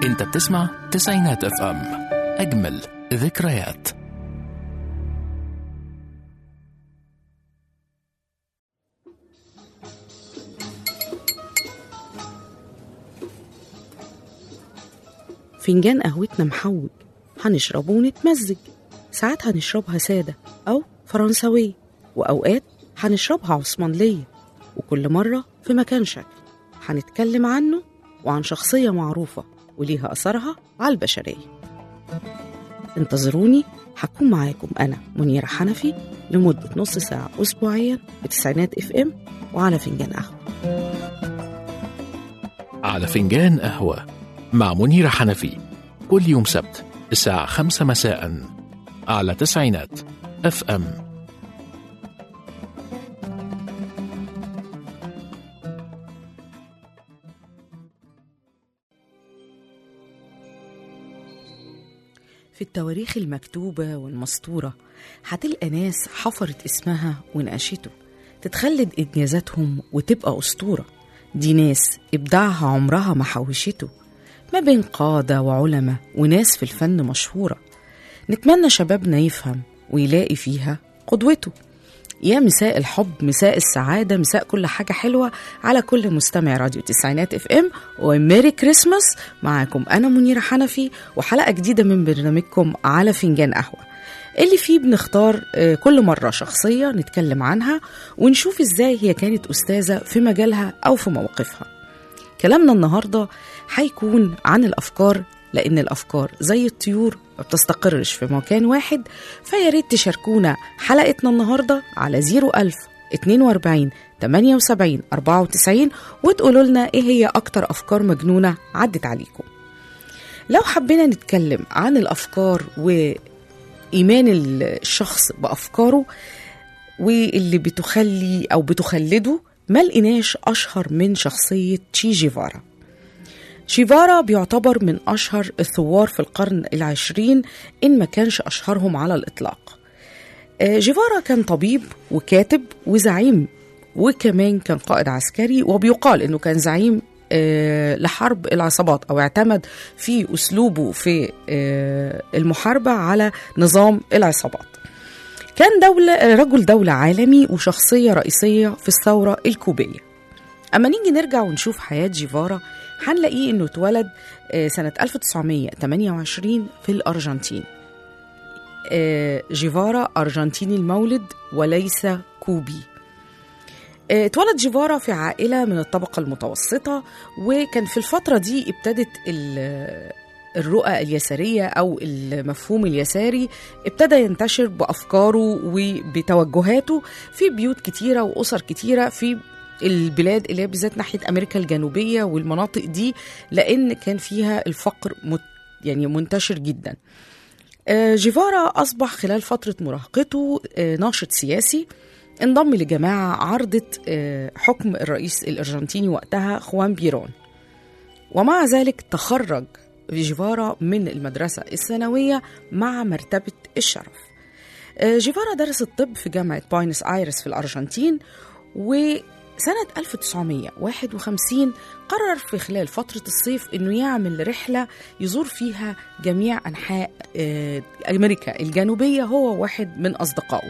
انت بتسمع تسعينات اف ام اجمل ذكريات فنجان قهوتنا محوج هنشربه ونتمزج ساعات هنشربها سادة أو فرنساوية وأوقات هنشربها عثمانلية وكل مرة في مكان شكل هنتكلم عنه وعن شخصية معروفة وليها أثرها على البشرية انتظروني هكون معاكم أنا منيرة حنفي لمدة نص ساعة أسبوعيا بتسعينات اف ام وعلى فنجان قهوة على فنجان قهوة مع منيرة حنفي كل يوم سبت الساعة خمسة مساء على تسعينات اف ام في التواريخ المكتوبة والمسطورة هتلقى ناس حفرت اسمها ونقشته تتخلد إنجازاتهم وتبقى أسطورة دي ناس إبداعها عمرها ما حوشته ما بين قادة وعلماء وناس في الفن مشهورة نتمنى شبابنا يفهم ويلاقي فيها قدوته يا مساء الحب مساء السعادة مساء كل حاجة حلوة على كل مستمع راديو تسعينات اف ام وميري كريسماس معاكم أنا منيرة حنفي وحلقة جديدة من برنامجكم على فنجان قهوة اللي فيه بنختار آه، كل مرة شخصية نتكلم عنها ونشوف ازاي هي كانت أستاذة في مجالها أو في موقفها كلامنا النهاردة هيكون عن الأفكار لأن الأفكار زي الطيور ما بتستقرش في مكان واحد فيا ريت تشاركونا حلقتنا النهاردة على 01000 42 78 94 وتقولوا لنا إيه هي أكتر أفكار مجنونة عدت عليكم لو حبينا نتكلم عن الأفكار وإيمان الشخص بأفكاره واللي بتخلي أو بتخلده ما لقيناش أشهر من شخصية تشي جيفارا شيفارا بيعتبر من أشهر الثوار في القرن العشرين إن ما كانش أشهرهم على الإطلاق آه، جيفارا كان طبيب وكاتب وزعيم وكمان كان قائد عسكري وبيقال إنه كان زعيم آه، لحرب العصابات أو اعتمد في أسلوبه في آه، المحاربة على نظام العصابات كان دولة رجل دولة عالمي وشخصية رئيسية في الثورة الكوبية أما نيجي نرجع ونشوف حياة جيفارا هنلاقيه إنه اتولد آه، سنة 1928 في الأرجنتين آه، جيفارا أرجنتيني المولد وليس كوبي آه، اتولد جيفارا في عائلة من الطبقة المتوسطة وكان في الفترة دي ابتدت ال- الرؤى اليسارية أو المفهوم اليساري ابتدى ينتشر بأفكاره وبتوجهاته في بيوت كتيرة وأسر كتيرة في البلاد اللي هي بالذات ناحية أمريكا الجنوبية والمناطق دي لأن كان فيها الفقر مت يعني منتشر جدا آه، جيفارا أصبح خلال فترة مراهقته آه، ناشط سياسي انضم لجماعة عرضت آه، حكم الرئيس الأرجنتيني وقتها خوان بيرون ومع ذلك تخرج جيفارا من المدرسة الثانوية مع مرتبة الشرف آه، جيفارا درس الطب في جامعة باينس آيرس في الأرجنتين وسنة 1951 قرر في خلال فترة الصيف أنه يعمل رحلة يزور فيها جميع أنحاء آه، أمريكا الجنوبية هو واحد من أصدقائه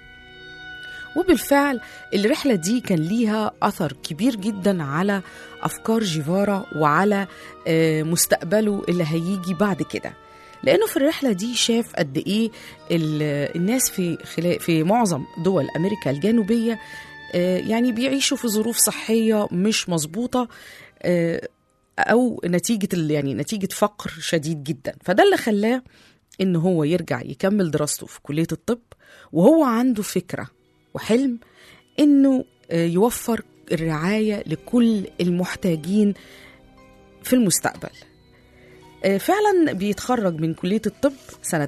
وبالفعل الرحلة دي كان ليها أثر كبير جدا على أفكار جيفارا وعلى آه، مستقبله اللي هيجي بعد كده لأنه في الرحلة دي شاف قد إيه ال- الناس في خلال في معظم دول أمريكا الجنوبية آه، يعني بيعيشوا في ظروف صحية مش مظبوطة آه، أو نتيجة ال- يعني نتيجة فقر شديد جدا فده اللي خلاه إن هو يرجع يكمل دراسته في كلية الطب وهو عنده فكرة وحلم إنه آه، يوفر الرعاية لكل المحتاجين في المستقبل آه، فعلا بيتخرج من كلية الطب سنة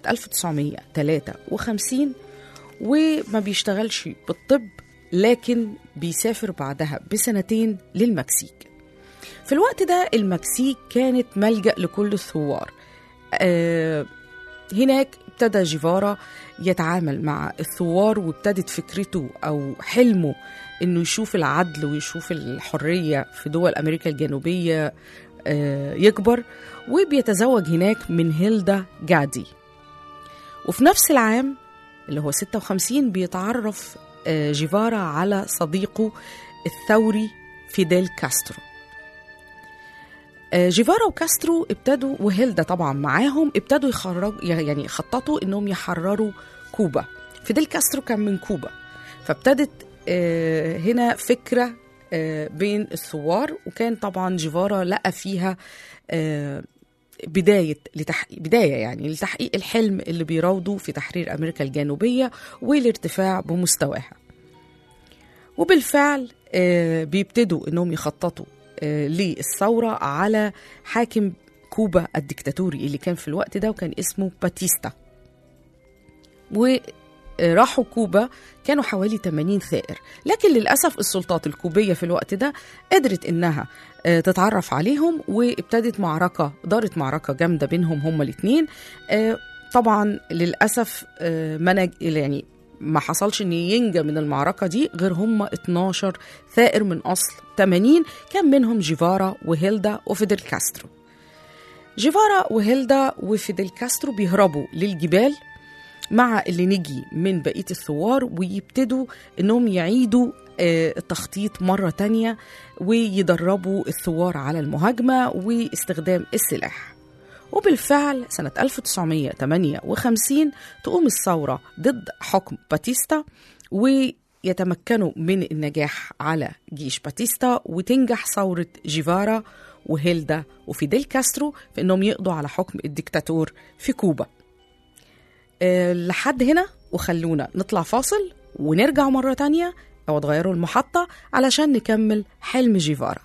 1953 وما بيشتغلش بالطب لكن بيسافر بعدها بسنتين للمكسيك في الوقت ده المكسيك كانت ملجأ لكل الثوار آه، هناك ابتدى جيفارا يتعامل مع الثوار وابتدت فكرته أو حلمه إنه يشوف العدل ويشوف الحرية في دول أمريكا الجنوبية آه، يكبر وبيتزوج هناك من هيلدا جادي وفي نفس العام اللي هو 56 بيتعرف آه، جيفارا على صديقه الثوري فيديل كاسترو آه، جيفارا وكاسترو ابتدوا وهيلدا طبعا معاهم ابتدوا يخرجوا يعني يخططوا انهم يحرروا كوبا فيديل كاسترو كان من كوبا فابتدت آه، هنا فكره آه، بين الثوار وكان طبعا جيفارا لقى فيها آه، بداية لتحقيق بداية يعني لتحقيق الحلم اللي بيراوده في تحرير أمريكا الجنوبية والارتفاع بمستواها وبالفعل آه، بيبتدوا انهم يخططوا آه، للثوره على حاكم كوبا الدكتاتوري اللي كان في الوقت ده وكان اسمه باتيستا وراحوا كوبا كانوا حوالي 80 ثائر لكن للأسف السلطات الكوبية في الوقت ده قدرت إنها آه، تتعرف عليهم وابتدت معركة دارت معركة جامدة بينهم هما الاتنين آه، طبعا للأسف آه، ما نج... يعني ما حصلش ان ينجى من المعركه دي غير هم 12 ثائر من اصل 80 كان منهم جيفارا وهيلدا وفيدل كاسترو جيفارا وهيلدا وفيدل كاسترو بيهربوا للجبال مع اللي نجي من بقية الثوار ويبتدوا انهم يعيدوا آه، التخطيط مرة تانية ويدربوا الثوار على المهاجمة واستخدام السلاح وبالفعل سنة 1958 تقوم الثورة ضد حكم باتيستا ويتمكنوا من النجاح على جيش باتيستا وتنجح ثورة جيفارا وهيلدا وفيديل كاسترو في انهم يقضوا على حكم الدكتاتور في كوبا أه لحد هنا وخلونا نطلع فاصل ونرجع مرة تانية أو تغيروا المحطة علشان نكمل حلم جيفارا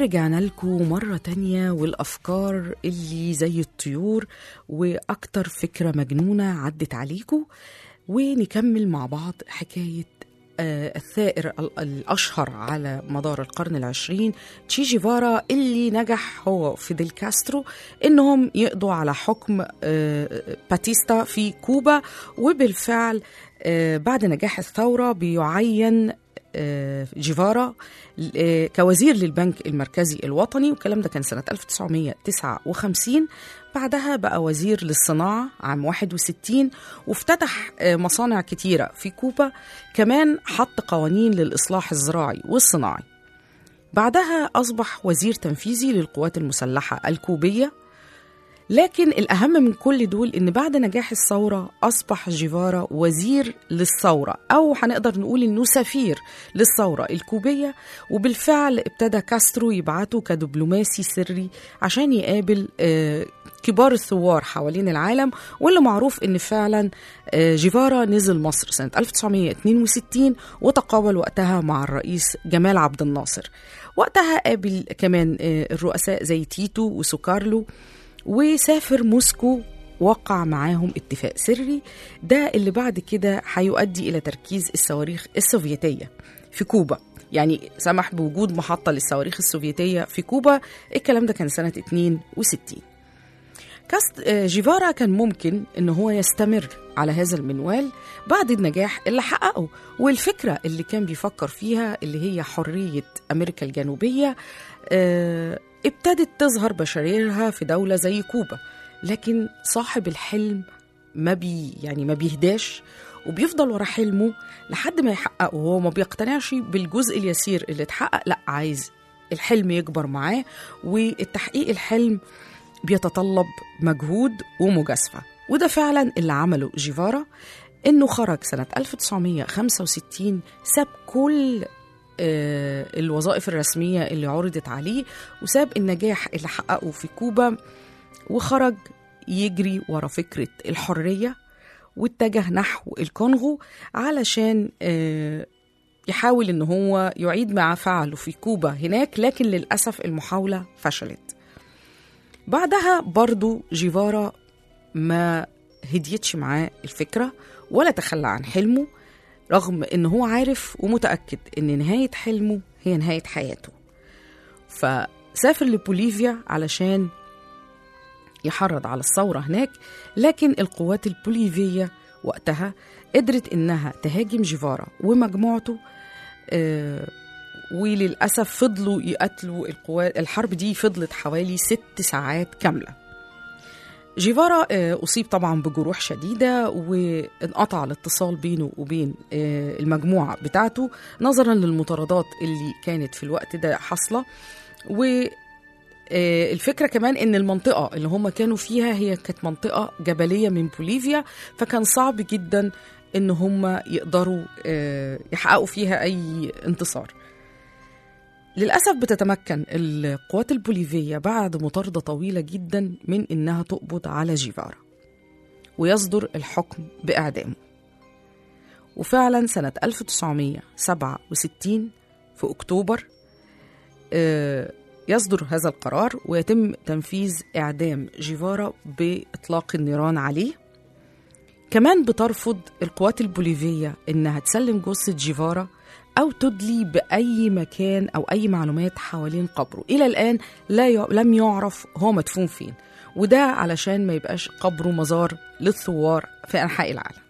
ورجعنا لكم مرة تانية والأفكار اللي زي الطيور وأكتر فكرة مجنونة عدت عليكم ونكمل مع بعض حكاية آه، الثائر ال- الأشهر على مدار القرن العشرين تشي جيفارا اللي نجح هو فيديل كاسترو إنهم يقضوا على حكم آه، باتيستا في كوبا وبالفعل آه، بعد نجاح الثورة بيعين آه، جيفارا آه، كوزير للبنك المركزي الوطني والكلام ده كان سنة 1959 بعدها بقى وزير للصناعة عام 61 وافتتح آه، مصانع كتيرة في كوبا كمان حط قوانين للإصلاح الزراعي والصناعي بعدها أصبح وزير تنفيذي للقوات المسلحة الكوبية لكن الأهم من كل دول إن بعد نجاح الثورة أصبح جيفارا وزير للثورة أو هنقدر نقول إنه سفير للثورة الكوبية وبالفعل ابتدى كاسترو يبعته كدبلوماسي سري عشان يقابل آه، كبار الثوار حوالين العالم واللي معروف إن فعلا آه، جيفارا نزل مصر سنة 1962 وتقابل وقتها مع الرئيس جمال عبد الناصر وقتها قابل كمان آه، الرؤساء زي تيتو وسوكارلو وسافر موسكو وقع معاهم اتفاق سري ده اللي بعد كده هيؤدي إلى تركيز الصواريخ السوفيتية في كوبا يعني سمح بوجود محطة للصواريخ السوفيتية في كوبا الكلام ده كان سنة 62 كاست آه، جيفارا كان ممكن ان هو يستمر على هذا المنوال بعد النجاح اللي حققه والفكره اللي كان بيفكر فيها اللي هي حريه امريكا الجنوبيه آه، ابتدت تظهر بشريرها في دوله زي كوبا لكن صاحب الحلم ما بي يعني ما بيهداش وبيفضل ورا حلمه لحد ما يحققه وهو ما بيقتنعش بالجزء اليسير اللي اتحقق لا عايز الحلم يكبر معاه والتحقيق الحلم بيتطلب مجهود ومجازفة وده فعلا اللي عمله جيفارا انه خرج سنة 1965 ساب كل آه، الوظائف الرسمية اللي عرضت عليه وساب النجاح اللي حققه في كوبا وخرج يجري ورا فكرة الحرية واتجه نحو الكونغو علشان آه، يحاول ان هو يعيد ما فعله في كوبا هناك لكن للأسف المحاولة فشلت بعدها برضو جيفارا ما هديتش معاه الفكرة ولا تخلى عن حلمه رغم ان هو عارف ومتأكد ان نهاية حلمه هي نهاية حياته فسافر لبوليفيا علشان يحرض على الثورة هناك لكن القوات البوليفية وقتها قدرت إنها تهاجم جيفارا ومجموعته آه، وللأسف فضلوا يقتلوا القوات الحرب دي فضلت حوالي ست ساعات كاملة جيفارا آه، أصيب طبعا بجروح شديدة وانقطع الاتصال بينه وبين آه، المجموعة بتاعته نظرا للمطاردات اللي كانت في الوقت ده حاصلة و آه، الفكرة كمان إن المنطقة اللي هم كانوا فيها هي كانت منطقة جبلية من بوليفيا فكان صعب جدا إن هم يقدروا آه، يحققوا فيها أي انتصار للأسف بتتمكن القوات البوليفية بعد مطاردة طويلة جدا من إنها تقبض على جيفارا ويصدر الحكم بإعدامه وفعلا سنة 1967 في أكتوبر آه، يصدر هذا القرار ويتم تنفيذ إعدام جيفارا بإطلاق النيران عليه كمان بترفض القوات البوليفية إنها تسلم جثة جيفارا أو تدلي بأي مكان أو أي معلومات حوالين قبره إلى الآن لا ي... لم يعرف هو مدفون فين وده علشان ما يبقاش قبره مزار للثوار في أنحاء العالم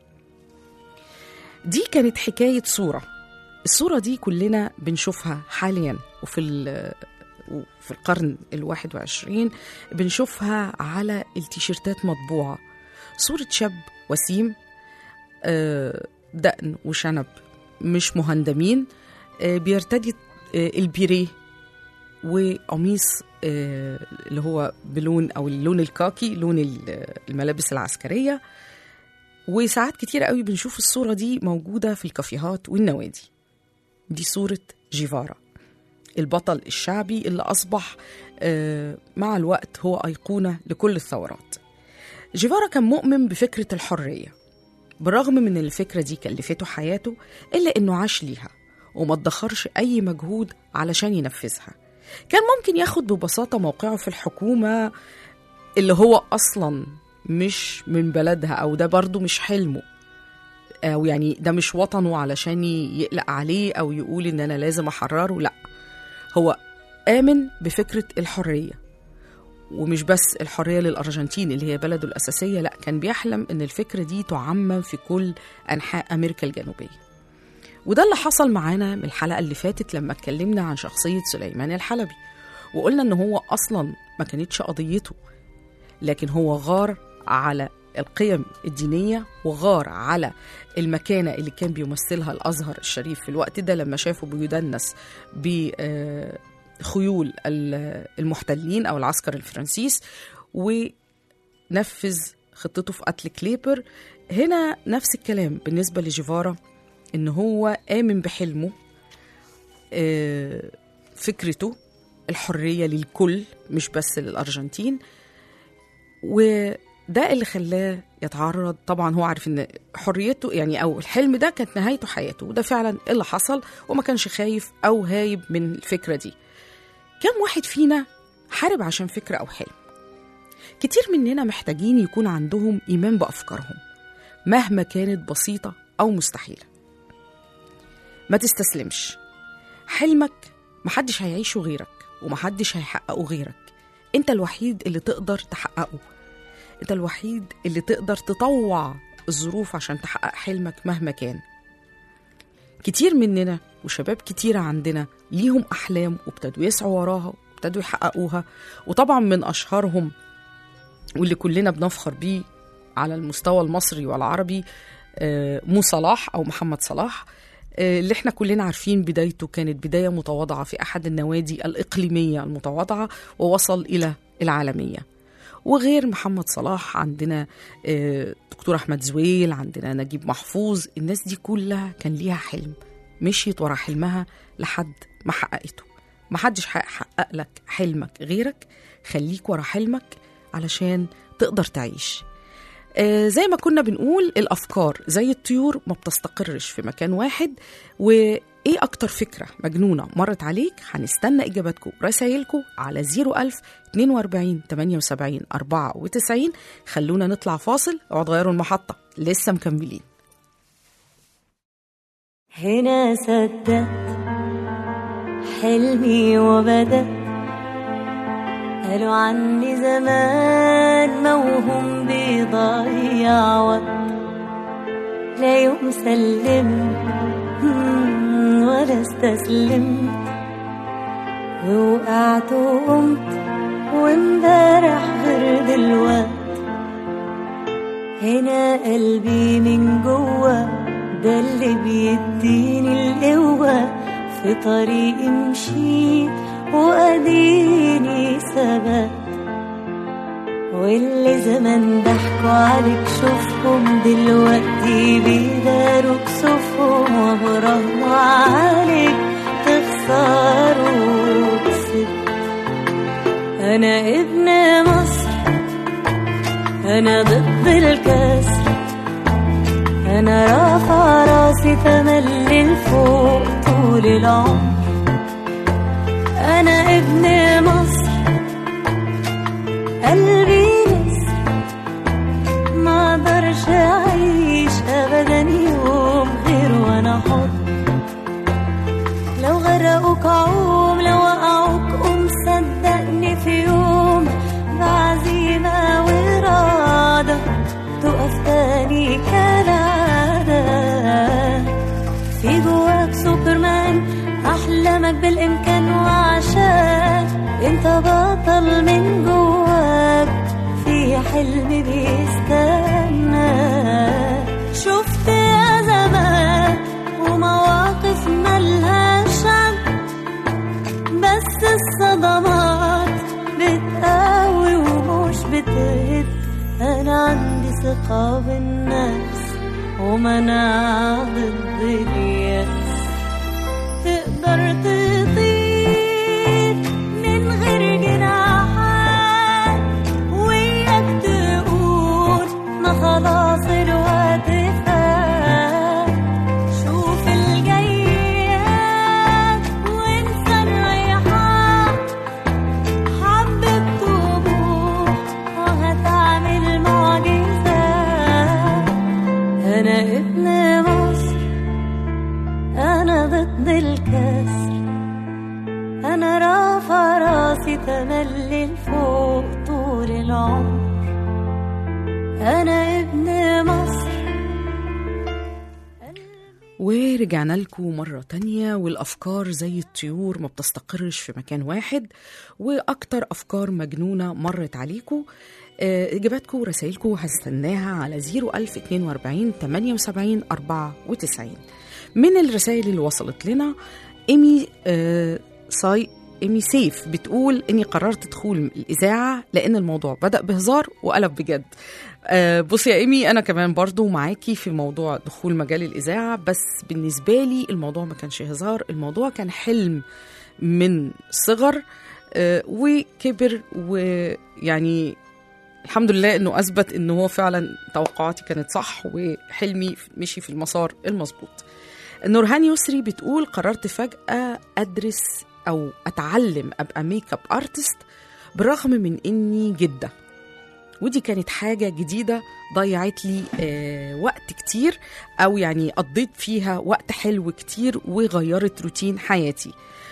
دي كانت حكاية صورة الصورة دي كلنا بنشوفها حاليا وفي ال- في القرن الواحد وعشرين بنشوفها على التيشيرتات مطبوعة صورة شاب وسيم آه، دقن وشنب مش مهندمين آه، بيرتدي آه، البيريه وقميص آه، اللي هو بلون او اللون الكاكي لون ال- الملابس العسكريه وساعات كتير قوي بنشوف الصوره دي موجوده في الكافيهات والنوادي دي صوره جيفارا البطل الشعبي اللي اصبح آه، مع الوقت هو ايقونه لكل الثورات جيفارا كان مؤمن بفكره الحريه بالرغم من ان الفكره دي كلفته حياته الا انه عاش ليها وما ادخرش اي مجهود علشان ينفذها كان ممكن ياخد ببساطة موقعه في الحكومة اللي هو أصلا مش من بلدها أو ده برضو مش حلمه أو يعني ده مش وطنه علشان يقلق عليه أو يقول إن أنا لازم أحرره لأ هو آمن بفكرة الحرية ومش بس الحرية للأرجنتين اللي هي بلده الأساسية لأ كان بيحلم إن الفكرة دي تعمم في كل أنحاء أمريكا الجنوبية وده اللي حصل معانا من الحلقة اللي فاتت لما اتكلمنا عن شخصية سليمان الحلبي وقلنا إن هو أصلا ما كانتش قضيته لكن هو غار على القيم الدينية وغار على المكانة اللي كان بيمثلها الأزهر الشريف في الوقت ده لما شافه بيدنس بخيول المحتلين أو العسكر الفرنسيس ونفذ خطته في قتل كليبر هنا نفس الكلام بالنسبة لجيفارا إن هو آمن بحلمه فكرته الحرية للكل مش بس للأرجنتين وده اللي خلاه يتعرض طبعا هو عارف ان حريته يعني او الحلم ده كانت نهايته حياته وده فعلا اللي حصل وما كانش خايف او هايب من الفكره دي كم واحد فينا حارب عشان فكره او حلم كتير مننا محتاجين يكون عندهم ايمان بافكارهم مهما كانت بسيطه او مستحيله ما تستسلمش حلمك محدش هيعيشه غيرك ومحدش هيحققه غيرك انت الوحيد اللي تقدر تحققه انت الوحيد اللي تقدر تطوع الظروف عشان تحقق حلمك مهما كان كتير مننا وشباب كتير عندنا ليهم أحلام وابتدوا يسعوا وراها وابتدوا يحققوها وطبعا من أشهرهم واللي كلنا بنفخر بيه على المستوى المصري والعربي مو صلاح أو محمد صلاح اللي احنا كلنا عارفين بدايته كانت بداية متواضعة في أحد النوادي الإقليمية المتواضعة ووصل إلى العالمية وغير محمد صلاح عندنا دكتور أحمد زويل عندنا نجيب محفوظ الناس دي كلها كان ليها حلم مشيت ورا حلمها لحد ما حققته محدش هيحقق لك حلمك غيرك خليك ورا حلمك علشان تقدر تعيش آه زي ما كنا بنقول الأفكار زي الطيور ما بتستقرش في مكان واحد وإيه أكتر فكرة مجنونة مرت عليك هنستنى إجاباتكم رسايلكم على 01000 42 78 94 خلونا نطلع فاصل اقعدوا غيروا المحطة لسه مكملين هنا صدقت حلمي وبدأت قالوا عني زمان موهوم بيضيع وقت لا يوم سلمت ولا استسلمت ووقعت وقمت وامبارح غير دلوقت هنا قلبي من جوه ده اللي بيديني القوة في طريقي مشيت وأديني ثبات واللي زمان ضحكوا عليك شوفهم دلوقتي بيداروا كسوفهم وبرغم عليك تخسروا كسبت أنا ابن مصر أنا ضد الكسر أنا رافع راسي تملي لفوق طول العمر أنا ابن مصر قلبي نسر ما اقدرش أعيش أبدا يوم غير وأنا حر لو غرقوك عوم لو وقعوك قوم صدقني في يوم بعزيمة وإرادة تقف تاني كالعادة في جواك سوبرمان أحلامك بالإمكان وعشان انت بطل من جواك في حلم بيستنى شفت أزمات ومواقف ملهاش عد بس الصدمات بتقوي ومش بتهد أنا عندي ثقة بالنفس ومناعة ضد اليأس تقدر تطير من غير جناحات وياك تقول ما خلاص الوقت فات شوف الجايات وانسى الريحان أنا ابن مصر أنا ضد الكسر أنا رافع راسي تملي لفوق طول العمر أنا ابن مصر ورجعنا لكم مرة تانية والأفكار زي الطيور ما بتستقرش في مكان واحد وأكتر أفكار مجنونة مرت عليكم آه، إجاباتكم ورسائلكم هستناها على 01042 78 94 من الرسائل اللي وصلت لنا إيمي آه، صاي إيمي سيف بتقول إني قررت دخول الإذاعة لأن الموضوع بدأ بهزار وقلب بجد آه، بصي يا إيمي أنا كمان برضو معاكي في موضوع دخول مجال الإذاعة بس بالنسبة لي الموضوع ما كانش هزار الموضوع كان حلم من صغر آه، وكبر ويعني الحمد لله انه اثبت انه هو فعلا توقعاتي كانت صح وحلمي مشي في المسار المظبوط نورهان يسري بتقول قررت فجأة أدرس أو أتعلم أبقى ميك اب ارتست بالرغم من إني جدة ودي كانت حاجة جديدة ضيعت لي آه وقت كتير أو يعني قضيت فيها وقت حلو كتير وغيرت روتين حياتي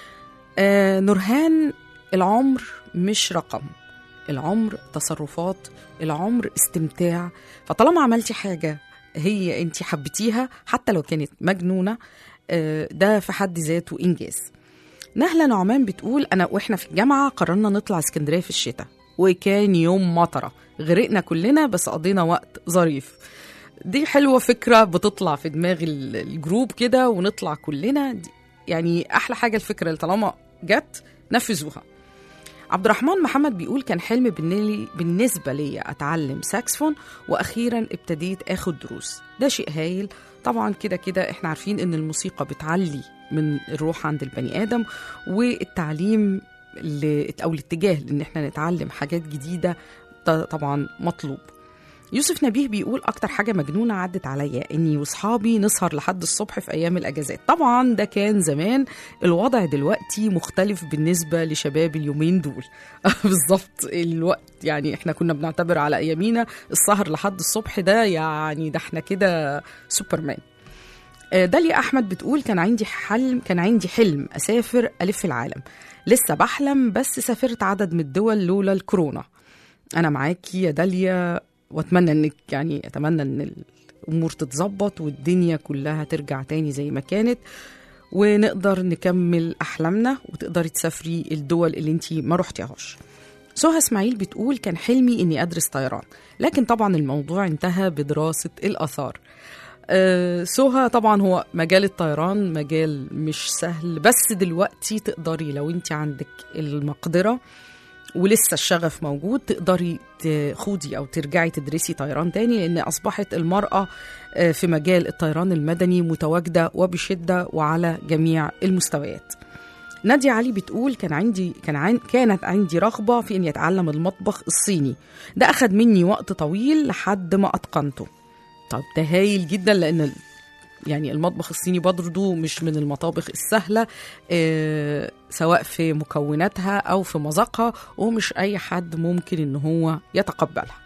آه نورهان العمر مش رقم العمر تصرفات العمر استمتاع فطالما عملتي حاجة هي انت حبيتيها حتى لو كانت مجنونة آه، ده في حد ذاته إنجاز نهلة نعمان بتقول أنا وإحنا في الجامعة قررنا نطلع اسكندرية في الشتاء وكان يوم مطرة غرقنا كلنا بس قضينا وقت ظريف دي حلوة فكرة بتطلع في دماغ ال- الجروب كده ونطلع كلنا دي- يعني أحلى حاجة الفكرة اللي طالما جت نفذوها عبد الرحمن محمد بيقول كان حلم بالنلي- بالنسبة لي أتعلم ساكسفون وأخيرا ابتديت أخد دروس ده شيء هايل طبعا كده كده احنا عارفين ان الموسيقى بتعلي من الروح عند البني آدم والتعليم ل- أو الاتجاه لأن احنا نتعلم حاجات جديدة ده طبعا مطلوب يوسف نبيه بيقول اكتر حاجه مجنونه عدت عليا اني واصحابي نسهر لحد الصبح في ايام الاجازات طبعا ده كان زمان الوضع دلوقتي مختلف بالنسبه لشباب اليومين دول بالظبط الوقت يعني احنا كنا بنعتبر على ايامينا السهر لحد الصبح ده يعني ده احنا كده سوبرمان آه، داليا احمد بتقول كان عندي حلم كان عندي حلم اسافر الف العالم لسه بحلم بس سافرت عدد من الدول لولا الكورونا انا معاكي يا داليا واتمنى انك يعني اتمنى ان الامور تتظبط والدنيا كلها ترجع تاني زي ما كانت ونقدر نكمل احلامنا وتقدري تسافري الدول اللي انتي ما رحتيهاش سهى اسماعيل بتقول كان حلمي اني ادرس طيران لكن طبعا الموضوع انتهى بدراسه الاثار آه، سهى طبعا هو مجال الطيران مجال مش سهل بس دلوقتي تقدري لو انت عندك المقدره ولسه الشغف موجود تقدري تخوضي او ترجعي تدرسي طيران تاني لان اصبحت المراه آه، في مجال الطيران المدني متواجده وبشده وعلى جميع المستويات. نادية علي بتقول كان عندي كان عن كانت عندي رغبه في اني اتعلم المطبخ الصيني ده اخذ مني وقت طويل لحد ما اتقنته. طب ده هايل جدا لان ال- يعني المطبخ الصيني برضه مش من المطابخ السهله آه، سواء في مكوناتها او في مذاقها ومش اي حد ممكن ان هو يتقبلها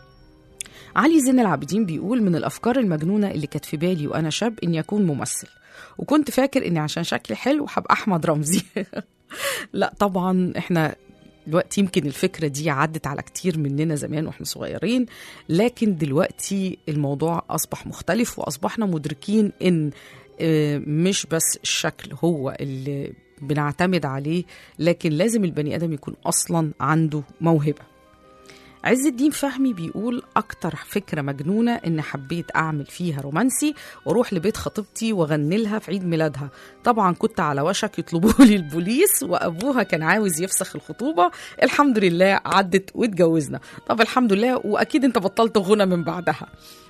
علي زين العابدين بيقول من الافكار المجنونه اللي كانت في بالي وانا شاب اني اكون ممثل وكنت فاكر اني عشان شكلي حلو هبقى احمد رمزي لا طبعا احنا دلوقتي يمكن الفكرة دي عدت على كتير مننا زمان واحنا صغيرين لكن دلوقتي الموضوع أصبح مختلف وأصبحنا مدركين إن آه، مش بس الشكل هو اللي بنعتمد عليه لكن لازم البني آدم يكون أصلا عنده موهبة عز الدين فهمي بيقول أكتر فكرة مجنونة إن حبيت أعمل فيها رومانسي وأروح لبيت خطيبتي وأغني لها في عيد ميلادها طبعا كنت على وشك يطلبوا لي البوليس وأبوها كان عاوز يفسخ الخطوبة الحمد لله عدت واتجوزنا طب الحمد لله وأكيد أنت بطلت غنى من بعدها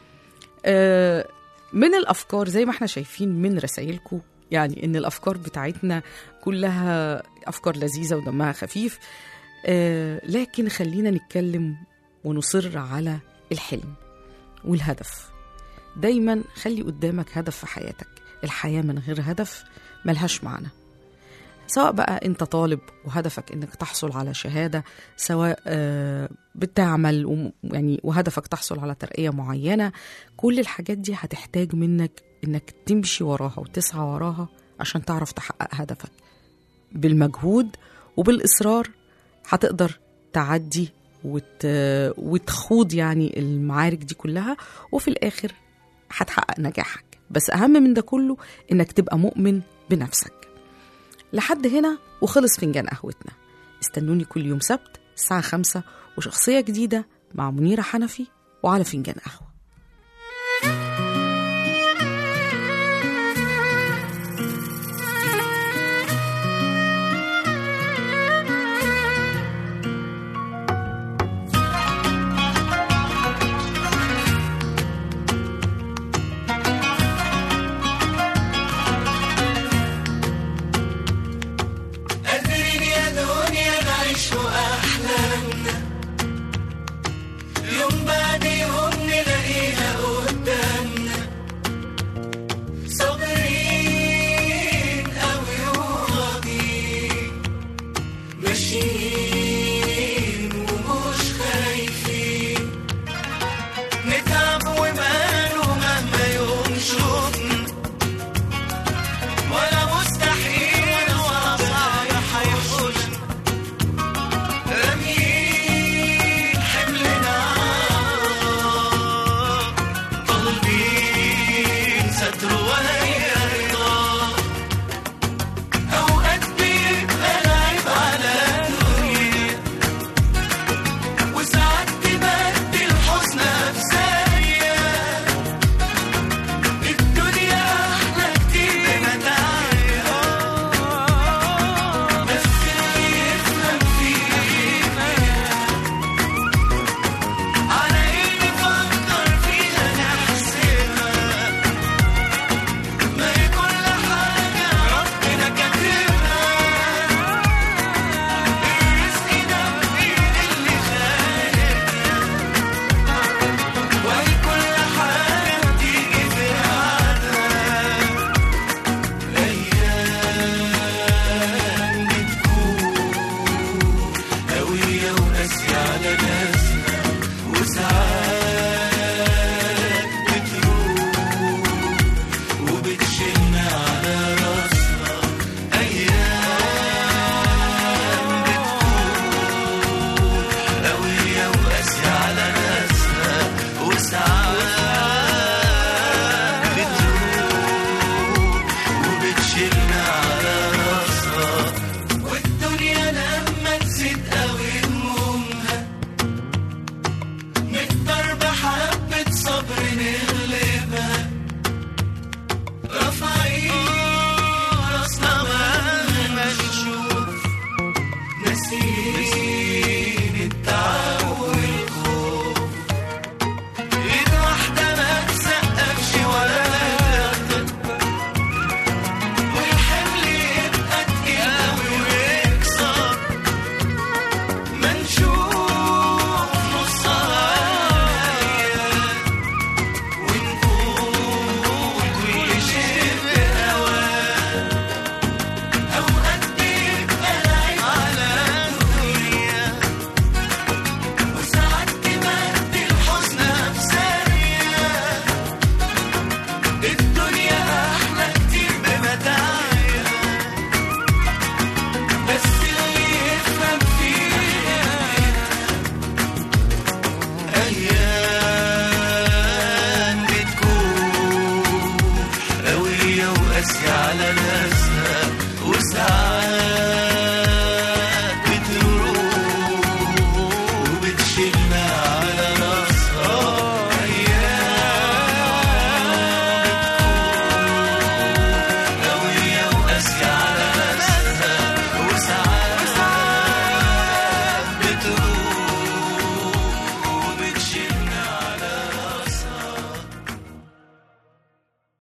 آه، من الافكار زي ما احنا شايفين من رسائلكم يعني ان الافكار بتاعتنا كلها افكار لذيذه ودمها خفيف آه، لكن خلينا نتكلم ونصر على الحلم والهدف دايما خلي قدامك هدف في حياتك الحياه من غير هدف ملهاش معنى سواء بقى انت طالب وهدفك انك تحصل على شهاده سواء آه، بتعمل وم- يعني وهدفك تحصل على ترقيه معينه كل الحاجات دي هتحتاج منك انك تمشي وراها وتسعى وراها عشان تعرف تحقق هدفك بالمجهود وبالاصرار هتقدر تعدي وت... وتخوض يعني المعارك دي كلها وفي الاخر هتحقق نجاحك بس اهم من ده كله انك تبقى مؤمن بنفسك لحد هنا وخلص فنجان قهوتنا استنوني كل يوم سبت الساعة خمسة وشخصية جديدة مع منيرة حنفي وعلى فنجان قهوة